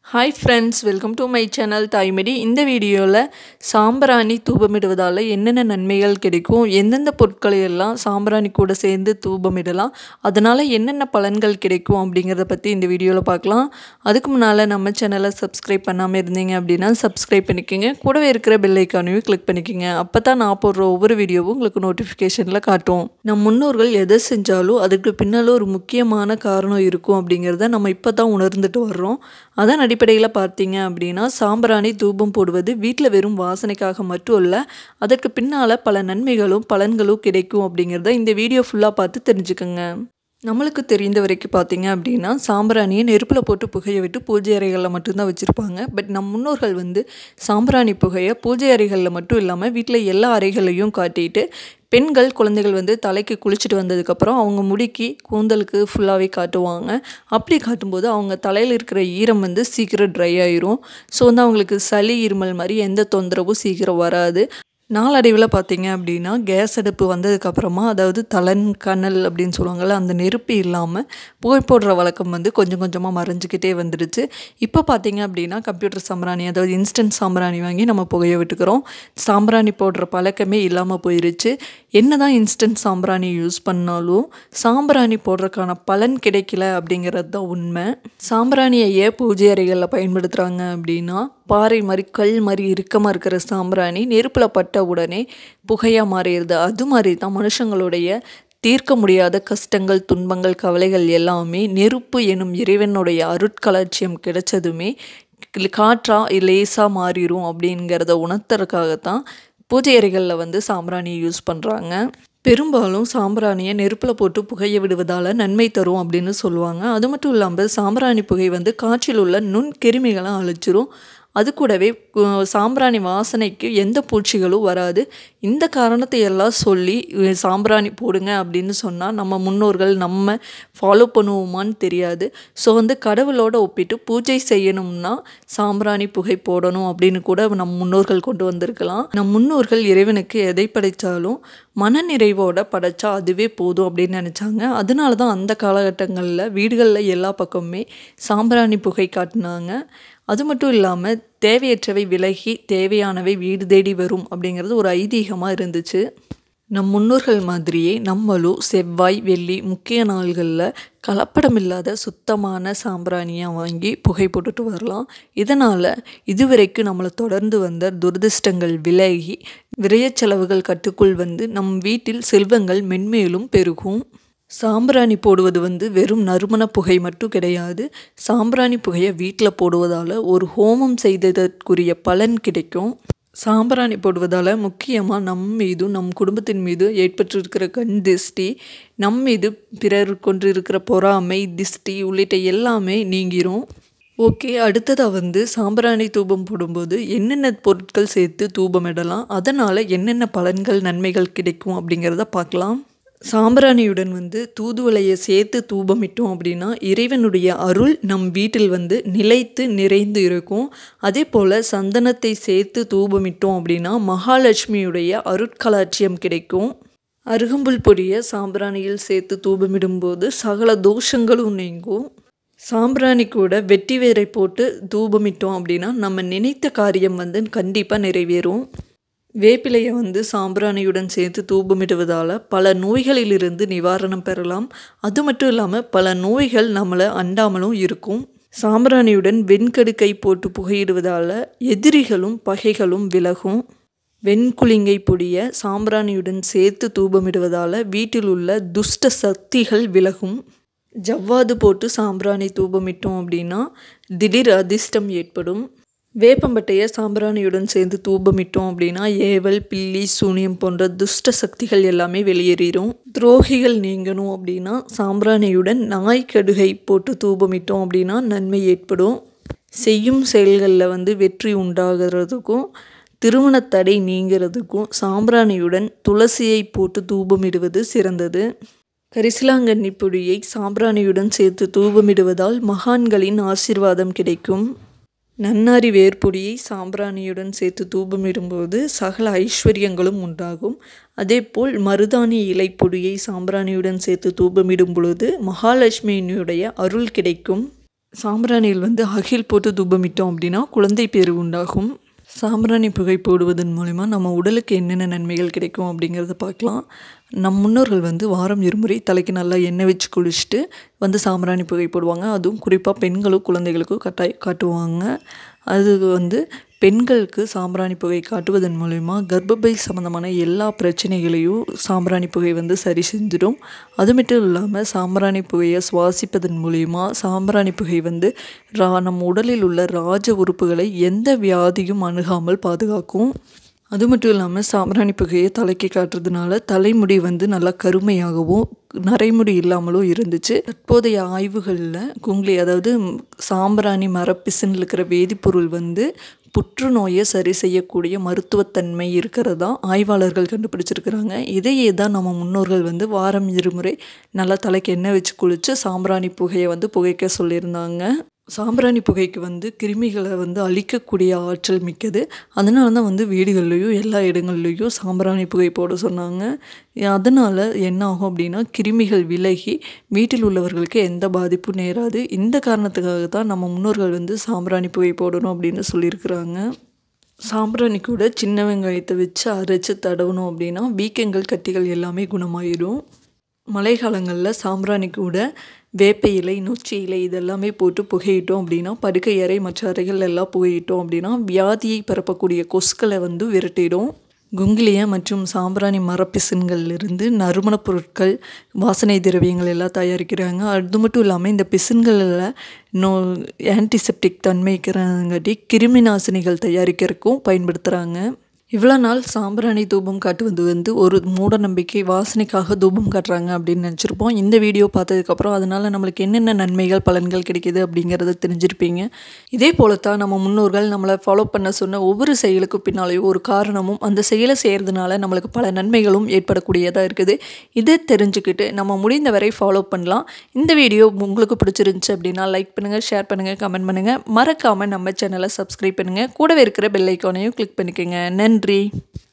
hi friends welcome to my channel Thaimadi இந்த வீடியோவில் சாம்பிராணி தூபமிடுவதால் என்னென்ன நன்மைகள் கிடைக்கும் எந்தெந்த பொருட்களை எல்லாம் சாம்பிராணி கூட சேர்ந்து தூபமிடலாம் அதனால் என்னென்ன பலன்கள் கிடைக்கும் அப்படிங்கிறத பற்றி இந்த வீடியோவில் பார்க்கலாம் அதுக்கு முன்னால் நம்ம சேனலை சப்ஸ்கிரைப் பண்ணாமல் இருந்தீங்க அப்படின்னா சப்ஸ்கிரைப் பண்ணிக்கோங்க கூடவே இருக்கிற பெல் ஐக்கானையும் கிளிக் பண்ணிக்கோங்க அப்போ தான் நான் போடுற ஒவ்வொரு வீடியோவும் உங்களுக்கு நோட்டிஃபிகேஷனில் காட்டும் நம் முன்னோர்கள் எதை செஞ்சாலும் அதுக்கு பின்னால் ஒரு முக்கியமான காரணம் இருக்கும் அப்படிங்கிறத நம்ம இப்போ தான் உணர்ந்துட்டு வர்றோம் அதன் அடிப்படையில் பார்த்தீங்க அப்படின்னா சாம்பிராணி தூபம் போடுவது வீட்டில் வெறும் வாசனைக்காக மட்டும் இல்லை அதற்கு பின்னால் பல நன்மைகளும் பலன்களும் கிடைக்கும் அப்படிங்கிறத இந்த வீடியோ ஃபுல்லாக பார்த்து தெரிஞ்சுக்கோங்க நம்மளுக்கு தெரிந்த வரைக்கும் பார்த்தீங்க அப்படின்னா சாம்பிராணியை நெருப்பில் போட்டு புகையை விட்டு பூஜை அறைகளில் மட்டும்தான் வச்சுருப்பாங்க பட் நம் முன்னோர்கள் வந்து சாம்பிராணி புகையை பூஜை அறைகளில் மட்டும் இல்லாமல் வீட்டில் எல்லா அறைகளையும் காட்டிட்டு பெண்கள் குழந்தைகள் வந்து தலைக்கு குளிச்சுட்டு வந்ததுக்கப்புறம் அவங்க முடிக்கு கூந்தலுக்கு ஃபுல்லாகவே காட்டுவாங்க அப்படி காட்டும்போது அவங்க தலையில் இருக்கிற ஈரம் வந்து சீக்கிரம் ட்ரை ஆயிரும் ஸோ வந்து அவங்களுக்கு சளி இருமல் மாதிரி எந்த தொந்தரவும் சீக்கிரம் வராது நாளடைவில் பார்த்தீங்க அப்படின்னா கேஸ் அடுப்பு வந்ததுக்கப்புறமா அதாவது தலன் கனல் அப்படின்னு சொல்லுவாங்கள்ல அந்த நெருப்பு இல்லாமல் புகை போடுற வழக்கம் வந்து கொஞ்சம் கொஞ்சமாக மறைஞ்சிக்கிட்டே வந்துடுச்சு இப்போ பார்த்தீங்க அப்படின்னா கம்ப்யூட்டர் சாம்பிராணி அதாவது இன்ஸ்டன்ட் சாம்பிராணி வாங்கி நம்ம புகைய விட்டுக்கிறோம் சாம்பிராணி போடுற பழக்கமே இல்லாமல் போயிருச்சு என்ன தான் இன்ஸ்டன்ட் சாம்பிராணி யூஸ் பண்ணாலும் சாம்பிராணி போடுறதுக்கான பலன் கிடைக்கல அப்படிங்கிறது தான் உண்மை சாம்பிராணியை ஏன் பூஜை அறைகளில் பயன்படுத்துகிறாங்க அப்படின்னா பாறை மாதிரி கல் மாதிரி இறுக்கமாக இருக்கிற சாம்பிராணி நெருப்பில் பட்ட உடனே புகையாக மாறிடுது அது மாதிரி தான் மனுஷங்களுடைய தீர்க்க முடியாத கஷ்டங்கள் துன்பங்கள் கவலைகள் எல்லாமே நெருப்பு எனும் இறைவனுடைய அருட்கலட்சியம் கிடைச்சதுமே காற்றா லேசாக மாறிடும் அப்படிங்கிறத உணர்த்துறதுக்காகத்தான் பூஜை அறைகளில் வந்து சாம்பிராணி யூஸ் பண்ணுறாங்க பெரும்பாலும் சாம்பிராணியை நெருப்பில் போட்டு புகைய விடுவதால் நன்மை தரும் அப்படின்னு சொல்லுவாங்க அது மட்டும் இல்லாமல் சாம்பிராணி புகை வந்து காற்றில் உள்ள நுண் கிருமிகளை அழிச்சிரும் அது கூடவே சாம்பிராணி வாசனைக்கு எந்த பூச்சிகளும் வராது இந்த காரணத்தை எல்லாம் சொல்லி சாம்பிராணி போடுங்க அப்படின்னு சொன்னால் நம்ம முன்னோர்கள் நம்ம ஃபாலோ பண்ணுவோமான்னு தெரியாது ஸோ வந்து கடவுளோட ஒப்பிட்டு பூஜை செய்யணும்னா சாம்பிராணி புகை போடணும் அப்படின்னு கூட நம் முன்னோர்கள் கொண்டு வந்திருக்கலாம் நம் முன்னோர்கள் இறைவனுக்கு எதை படைத்தாலும் மனநிறைவோட படைச்சா அதுவே போதும் அப்படின்னு நினச்சாங்க அதனால தான் அந்த காலகட்டங்களில் வீடுகளில் எல்லா பக்கமுமே சாம்பிராணி புகை காட்டினாங்க அது மட்டும் இல்லாமல் தேவையற்றவை விலகி தேவையானவை வீடு தேடி வரும் அப்படிங்கிறது ஒரு ஐதீகமாக இருந்துச்சு நம் முன்னோர்கள் மாதிரியே நம்மளும் செவ்வாய் வெள்ளி முக்கிய நாள்களில் கலப்படமில்லாத சுத்தமான சாம்பிராணியாக வாங்கி புகை போட்டுட்டு வரலாம் இதனால் இதுவரைக்கும் நம்மளை தொடர்ந்து வந்த துரதிர்ஷ்டங்கள் விலகி விரயச்செலவுகள் கட்டுக்குள் வந்து நம் வீட்டில் செல்வங்கள் மென்மேலும் பெருகும் சாம்பிராணி போடுவது வந்து வெறும் நறுமண புகை மட்டும் கிடையாது சாம்பிராணி புகையை வீட்டில் போடுவதால் ஒரு ஹோமம் செய்ததற்குரிய பலன் கிடைக்கும் சாம்பிராணி போடுவதால் முக்கியமாக நம் மீதும் நம் குடும்பத்தின் மீது ஏற்பட்டிருக்கிற கண் திஷ்டி நம் மீது பிறர் கொண்டிருக்கிற பொறாமை திஷ்டி உள்ளிட்ட எல்லாமே நீங்கிரும் ஓகே அடுத்ததாக வந்து சாம்பிராணி தூபம் போடும்போது என்னென்ன பொருட்கள் சேர்த்து தூபமிடலாம் அதனால் என்னென்ன பலன்கள் நன்மைகள் கிடைக்கும் அப்படிங்கிறத பார்க்கலாம் சாம்பிராணியுடன் வந்து தூதுவளையை சேர்த்து தூபமிட்டோம் அப்படின்னா இறைவனுடைய அருள் நம் வீட்டில் வந்து நிலைத்து நிறைந்து இருக்கும் அதே போல் சந்தனத்தை சேர்த்து தூபமிட்டோம் அப்படின்னா மகாலட்சுமியுடைய அருட்கலாட்சியம் கிடைக்கும் அருகம்புல் பொடியை சாம்பிராணியில் சேர்த்து தூபமிடும்போது சகல தோஷங்களும் நீங்கும் சாம்பிராணி கூட வெட்டி வேரை போட்டு தூபமிட்டோம் அப்படின்னா நம்ம நினைத்த காரியம் வந்து கண்டிப்பாக நிறைவேறும் வேப்பிலையை வந்து சாம்பிராணியுடன் சேர்த்து தூபமிடுவதால் பல நோய்களிலிருந்து நிவாரணம் பெறலாம் அது மட்டும் இல்லாமல் பல நோய்கள் நம்மளை அண்டாமலும் இருக்கும் சாம்பிராணியுடன் வெண்கடுக்கை போட்டு புகையிடுவதால் எதிரிகளும் பகைகளும் விலகும் வெண்குளிங்கை பொடிய சாம்பிராணியுடன் சேர்த்து தூபமிடுவதால் வீட்டில் உள்ள துஷ்ட சக்திகள் விலகும் ஜவ்வாது போட்டு சாம்பிராணி தூபமிட்டோம் அப்படின்னா திடீர் அதிர்ஷ்டம் ஏற்படும் வேப்பம்பட்டையை சாம்பிராணியுடன் சேர்ந்து தூபமிட்டோம் அப்படின்னா ஏவல் பில்லி சூனியம் போன்ற துஷ்ட சக்திகள் எல்லாமே வெளியேறிடும் துரோகிகள் நீங்கணும் அப்படின்னா சாம்பிராணியுடன் நாய் கடுகை போட்டு தூபமிட்டோம் அப்படின்னா நன்மை ஏற்படும் செய்யும் செயல்களில் வந்து வெற்றி உண்டாகிறதுக்கும் திருமண தடை நீங்கிறதுக்கும் சாம்பிராணியுடன் துளசியை போட்டு தூபமிடுவது சிறந்தது கரிசலாங்கண்ணி பொடியை சாம்பிராணியுடன் சேர்த்து தூபமிடுவதால் மகான்களின் ஆசிர்வாதம் கிடைக்கும் நன்னாரி வேர்பொடியை சாம்பிராணியுடன் சேர்த்து தூபமிடும்போது சகல ஐஸ்வர்யங்களும் உண்டாகும் அதேபோல் மருதாணி இலைப்பொடியை சாம்பிராணியுடன் சேர்த்து தூபமிடும் பொழுது மகாலட்சுமியினுடைய அருள் கிடைக்கும் சாம்பிராணியில் வந்து அகில் போட்டு தூபமிட்டோம் அப்படின்னா குழந்தை பேரு உண்டாகும் சாம்பிராணி புகை போடுவதன் மூலிமா நம்ம உடலுக்கு என்னென்ன நன்மைகள் கிடைக்கும் அப்படிங்கிறத பார்க்கலாம் நம் முன்னோர்கள் வந்து வாரம் இருமுறை தலைக்கு நல்லா எண்ணெய் வச்சு குளிச்சுட்டு வந்து சாம்பிராணி புகை போடுவாங்க அதுவும் குறிப்பாக பெண்களும் குழந்தைகளுக்கும் கட்டாய் காட்டுவாங்க அது வந்து பெண்களுக்கு சாம்பிராணி புகை காட்டுவதன் மூலிமா கர்ப்பப்பை சம்மந்தமான எல்லா பிரச்சனைகளையும் சாம்பிராணி புகை வந்து சரி செஞ்சிடும் அது மட்டும் இல்லாமல் சாம்பிராணி புகையை சுவாசிப்பதன் மூலிமா சாம்பிராணி புகை வந்து ரா நம் உடலில் உள்ள ராஜ உறுப்புகளை எந்த வியாதியும் அணுகாமல் பாதுகாக்கும் அது மட்டும் இல்லாமல் சாம்பிராணி புகையை தலைக்கு காட்டுறதுனால தலைமுடி வந்து நல்லா கருமையாகவும் நரைமுடி இல்லாமலும் இருந்துச்சு தற்போதைய ஆய்வுகளில் குங்லி அதாவது சாம்பிராணி மரப்பிசுன்னு இருக்கிற வேதிப்பொருள் வந்து புற்றுநோயை சரி செய்யக்கூடிய மருத்துவத்தன்மை இருக்கிறதா ஆய்வாளர்கள் கண்டுபிடிச்சிருக்கிறாங்க இதையே தான் நம்ம முன்னோர்கள் வந்து வாரம் இருமுறை நல்லா தலைக்கு எண்ணெய் வச்சு குளித்து சாம்பிராணி புகையை வந்து புகைக்க சொல்லியிருந்தாங்க சாம்பிராணி புகைக்கு வந்து கிருமிகளை வந்து அழிக்கக்கூடிய ஆற்றல் மிக்கது அதனால தான் வந்து வீடுகள்லேயும் எல்லா இடங்கள்லேயும் சாம்பிராணி புகை போட சொன்னாங்க அதனால் என்ன ஆகும் அப்படின்னா கிருமிகள் விலகி வீட்டில் உள்ளவர்களுக்கு எந்த பாதிப்பும் நேராது இந்த காரணத்துக்காக தான் நம்ம முன்னோர்கள் வந்து சாம்பிராணி புகை போடணும் அப்படின்னு சொல்லியிருக்கிறாங்க சாம்பிராணி கூட சின்ன வெங்காயத்தை வச்சு அரைச்சி தடவணும் அப்படின்னா வீக்கங்கள் கட்டிகள் எல்லாமே குணமாயிடும் மழை காலங்களில் சாம்பிராணி கூட வேப்ப இலை நொச்சி இலை இதெல்லாமே போட்டு புகையிட்டோம் அப்படின்னா படுக்கை அறை மற்ற அறைகள் எல்லாம் புகையிட்டோம் அப்படின்னா வியாதியை பரப்பக்கூடிய கொசுக்களை வந்து விரட்டிடும் குங்கிலிய மற்றும் சாம்பிராணி மரப்பிசின்கள்லேருந்து நறுமணப் பொருட்கள் வாசனை திரவியங்கள் எல்லாம் தயாரிக்கிறாங்க அது மட்டும் இல்லாமல் இந்த பிசின்களில் நோ ஆன்டிசெப்டிக் தன்மைக்கிறங்காட்டி கிருமி நாசினிகள் தயாரிக்கிறதுக்கும் பயன்படுத்துகிறாங்க இவ்வளோ நாள் சாம்பிராணி தூபம் காட்டுவது வந்து ஒரு மூட நம்பிக்கை வாசனைக்காக தூபம் காட்டுறாங்க அப்படின்னு நினச்சிருப்போம் இந்த வீடியோ பார்த்ததுக்கப்புறம் அதனால் நம்மளுக்கு என்னென்ன நன்மைகள் பலன்கள் கிடைக்கிது அப்படிங்கிறத தெரிஞ்சிருப்பீங்க இதே போல தான் நம்ம முன்னோர்கள் நம்மளை ஃபாலோ பண்ண சொன்ன ஒவ்வொரு செயலுக்கு பின்னாலேயும் ஒரு காரணமும் அந்த செயலை செய்கிறதுனால நம்மளுக்கு பல நன்மைகளும் ஏற்படக்கூடியதாக இருக்குது இதை தெரிஞ்சுக்கிட்டு நம்ம முடிந்தவரை ஃபாலோ பண்ணலாம் இந்த வீடியோ உங்களுக்கு பிடிச்சிருந்துச்சு அப்படின்னா லைக் பண்ணுங்கள் ஷேர் பண்ணுங்கள் கமெண்ட் பண்ணுங்கள் மறக்காமல் நம்ம சேனலை சப்ஸ்கிரைப் பண்ணுங்கள் கூடவே இருக்கிற பெல் ஐக்கானையும் கிளிக் பண்ணிக்கோங்க நன்றி